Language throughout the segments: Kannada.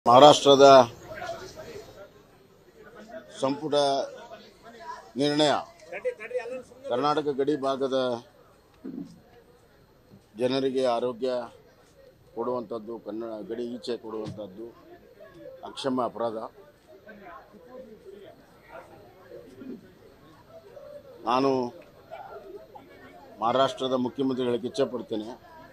ಮಹಾರಾಷ್ಟ್ರದ ಸಂಪುಟ ನಿರ್ಣಯ ಕರ್ನಾಟಕ ಗಡಿ ಭಾಗದ ಜನರಿಗೆ ಆರೋಗ್ಯ ಕೊಡುವಂಥದ್ದು ಕನ್ನಡ ಗಡಿ ಈಚೆ ಕೊಡುವಂಥದ್ದು ಅಕ್ಷಮ್ಯ ಅಪರಾಧ ನಾನು ಮಹಾರಾಷ್ಟ್ರದ ಮುಖ್ಯಮಂತ್ರಿಗಳಿಗೆ ಇಚ್ಛೆಪಡ್ತೇನೆ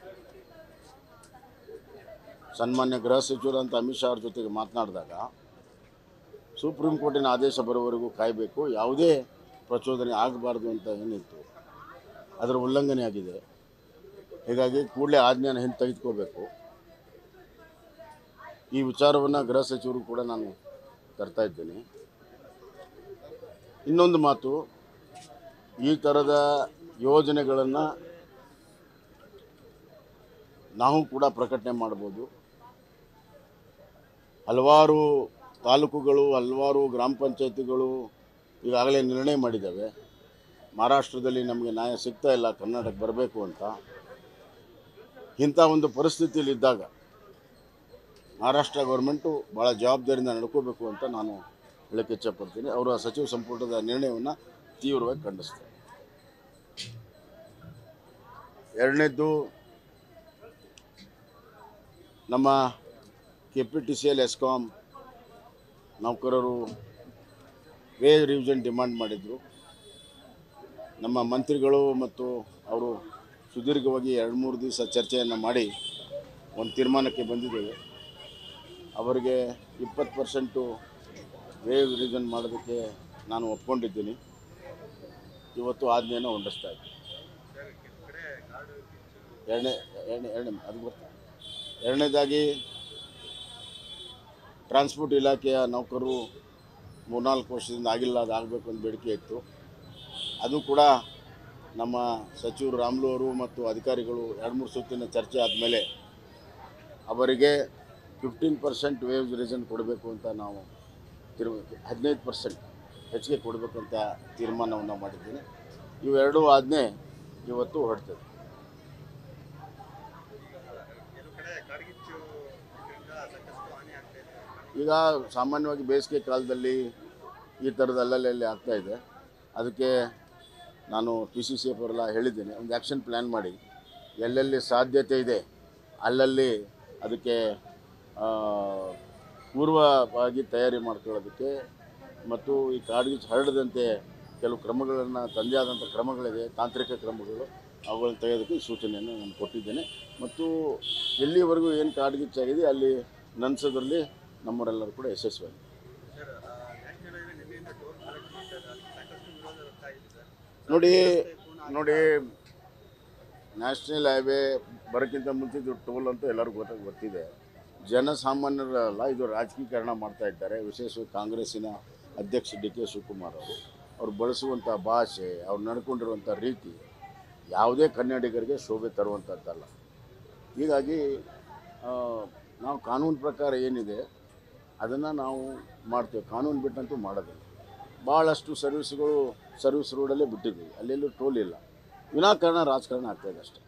ಸನ್ಮಾನ್ಯ ಗೃಹ ಸಚಿವರಂತ ಅಮಿತ್ ಶಾ ಅವ್ರ ಜೊತೆಗೆ ಮಾತನಾಡಿದಾಗ ಸುಪ್ರೀಂ ಕೋರ್ಟಿನ ಆದೇಶ ಬರುವವರೆಗೂ ಕಾಯಬೇಕು ಯಾವುದೇ ಪ್ರಚೋದನೆ ಆಗಬಾರ್ದು ಅಂತ ಏನಿತ್ತು ಅದರ ಉಲ್ಲಂಘನೆ ಆಗಿದೆ ಹೀಗಾಗಿ ಕೂಡಲೇ ಆಜ್ಞೆಯನ್ನು ಹಿಂದೆ ತೆಗೆದುಕೋಬೇಕು ಈ ವಿಚಾರವನ್ನು ಗೃಹ ಸಚಿವರು ಕೂಡ ನಾನು ತರ್ತಾ ಇದ್ದೇನೆ ಇನ್ನೊಂದು ಮಾತು ಈ ಥರದ ಯೋಜನೆಗಳನ್ನು ನಾವು ಕೂಡ ಪ್ರಕಟಣೆ ಮಾಡ್ಬೋದು ಹಲವಾರು ತಾಲೂಕುಗಳು ಹಲವಾರು ಗ್ರಾಮ ಪಂಚಾಯತಿಗಳು ಈಗಾಗಲೇ ನಿರ್ಣಯ ಮಾಡಿದ್ದಾವೆ ಮಹಾರಾಷ್ಟ್ರದಲ್ಲಿ ನಮಗೆ ನ್ಯಾಯ ಸಿಗ್ತಾ ಇಲ್ಲ ಕರ್ನಾಟಕ ಬರಬೇಕು ಅಂತ ಇಂಥ ಒಂದು ಪರಿಸ್ಥಿತಿಯಲ್ಲಿ ಇದ್ದಾಗ ಮಹಾರಾಷ್ಟ್ರ ಗೌರ್ಮೆಂಟು ಭಾಳ ಜವಾಬ್ದಾರಿಯಿಂದ ನಡ್ಕೋಬೇಕು ಅಂತ ನಾನು ಹೇಳಕ್ಕೆ ಇಚ್ಛಪಡ್ತೀನಿ ಅವರ ಸಚಿವ ಸಂಪುಟದ ನಿರ್ಣಯವನ್ನು ತೀವ್ರವಾಗಿ ಖಂಡಿಸ್ತೇನೆ ಎರಡನೇದ್ದು ನಮ್ಮ K P T C L ESCOM ನೌಕರರು ವೇ ರಿವಿಷನ್ ಡಿಮಾಂಡ್ ಮಾಡಿದರು ನಮ್ಮ ಮಂತ್ರಿಗಳು ಮತ್ತು ಅವರು ಸುದೀರ್ಘವಾಗಿ ಎರಡು ಮೂರು ದಿವಸ ಚರ್ಚೆಯನ್ನು ಮಾಡಿ ಒಂದು ತೀರ್ಮಾನಕ್ಕೆ ಬಂದಿದ್ದೇವೆ ಅವರಿಗೆ ಇಪ್ಪತ್ತು ಪರ್ಸೆಂಟು ವೇವ್ ರಿವಿಷನ್ ಮಾಡೋದಕ್ಕೆ ನಾನು ಒಪ್ಕೊಂಡಿದ್ದೀನಿ ಇವತ್ತು ಆಜ್ಞೆಯನ್ನು ಹೊಂದಿಸ್ತಾ ಇದ್ದೀನಿ ಎರಡನೇ ಎರಡನೇ ಎರಡನೇ ಅದು ಬರ್ತಾ ಎರಡನೇದಾಗಿ ಟ್ರಾನ್ಸ್ಪೋರ್ಟ್ ಇಲಾಖೆಯ ನೌಕರರು ಮೂರ್ನಾಲ್ಕು ವರ್ಷದಿಂದ ಆಗಿಲ್ಲ ಅದು ಆಗಬೇಕು ಅಂತ ಬೇಡಿಕೆ ಇತ್ತು ಅದು ಕೂಡ ನಮ್ಮ ಸಚಿವರು ರಾಮ್ಲು ಅವರು ಮತ್ತು ಅಧಿಕಾರಿಗಳು ಎರಡು ಮೂರು ಸುತ್ತಿನ ಚರ್ಚೆ ಆದಮೇಲೆ ಅವರಿಗೆ ಫಿಫ್ಟೀನ್ ಪರ್ಸೆಂಟ್ ವೇವ್ ರೀಸನ್ ಕೊಡಬೇಕು ಅಂತ ನಾವು ತಿರು ಹದಿನೈದು ಪರ್ಸೆಂಟ್ ಹೆಚ್ಚಿಗೆ ಕೊಡಬೇಕಂತ ತೀರ್ಮಾನವನ್ನು ಮಾಡಿದ್ದೀನಿ ಇವೆರಡೂ ಆಜ್ಞೆ ಇವತ್ತು ಹೊರಡ್ತದೆ ಈಗ ಸಾಮಾನ್ಯವಾಗಿ ಬೇಸಿಗೆ ಕಾಲದಲ್ಲಿ ಈ ಥರದ ಅಲ್ಲಲ್ಲಿ ಆಗ್ತಾ ಇದೆ ಅದಕ್ಕೆ ನಾನು ಪಿ ಸಿ ಸಿ ಎಫ್ ಅವರೆಲ್ಲ ಹೇಳಿದ್ದೇನೆ ಒಂದು ಆ್ಯಕ್ಷನ್ ಪ್ಲ್ಯಾನ್ ಮಾಡಿ ಎಲ್ಲೆಲ್ಲಿ ಸಾಧ್ಯತೆ ಇದೆ ಅಲ್ಲಲ್ಲಿ ಅದಕ್ಕೆ ಆ, ಪೂರ್ವವಾಗಿ ತಯಾರಿ ಮಾಡ್ಕೊಳ್ಳೋದಕ್ಕೆ ಮತ್ತು ಈ ಕಾಡ್ಗಿಚ್ಚು ಹರಡದಂತೆ ಕೆಲವು ಕ್ರಮಗಳನ್ನು ತಂದೆ ಆದಂಥ ಕ್ರಮಗಳಿದೆ ತಾಂತ್ರಿಕ ಕ್ರಮಗಳು ಅವುಗಳನ್ನು ತೆಗೆಯೋದಕ್ಕೆ ಈ ಸೂಚನೆಯನ್ನು ನಾನು ಕೊಟ್ಟಿದ್ದೇನೆ ಮತ್ತು ಎಲ್ಲಿವರೆಗೂ ಏನು ಕಾಡ್ಗಿಚ್ಚಾಗಿದೆ ಅಲ್ಲಿ ನನ್ಸೋದ್ರಲ್ಲಿ ನಮ್ಮವರೆಲ್ಲರೂ ಕೂಡ ಯಶಸ್ವಿಯಾಗಿದೆ ನೋಡಿ ನೋಡಿ ನ್ಯಾಷನಲ್ ಹೈವೇ ಬರೋಕ್ಕಿಂತ ಮುಂಚಿದ್ದು ಟೋಲ್ ಅಂತೂ ಎಲ್ಲರಿಗೂ ಗೊತ್ತಾಗಿ ಗೊತ್ತಿದೆ ಜನಸಾಮಾನ್ಯರಲ್ಲ ಇದು ರಾಜಕೀಕರಣ ಮಾಡ್ತಾ ಇದ್ದಾರೆ ವಿಶೇಷವಾಗಿ ಕಾಂಗ್ರೆಸ್ಸಿನ ಅಧ್ಯಕ್ಷ ಡಿ ಕೆ ಶಿವಕುಮಾರ್ ಅವರು ಅವ್ರು ಬಳಸುವಂಥ ಭಾಷೆ ಅವ್ರು ನಡ್ಕೊಂಡಿರುವಂಥ ರೀತಿ ಯಾವುದೇ ಕನ್ನಡಿಗರಿಗೆ ಶೋಭೆ ತರುವಂಥದ್ದಲ್ಲ ಹೀಗಾಗಿ ಆ, ನಾವು ಕಾನೂನು ಪ್ರಕಾರ ಏನಿದೆ ಅದನ್ನು ನಾವು ಮಾಡ್ತೇವೆ ಕಾನೂನು ಬಿಟ್ಟಂತೂ ಮಾಡೋದಿಲ್ಲ ಭಾಳಷ್ಟು ಸರ್ವಿಸ್ಗಳು ಸರ್ವಿಸ್ ರೋಡಲ್ಲೇ ಬಿಟ್ಟಿದ್ದೀವಿ ಅಲ್ಲೆಲ್ಲೂ ಟೋಲ್ ಇಲ್ಲ ವಿನಾಕಾರಣ ರಾಜಕಾರಣ ಆಗ್ತಾಯಿದೆ ಅಷ್ಟೇ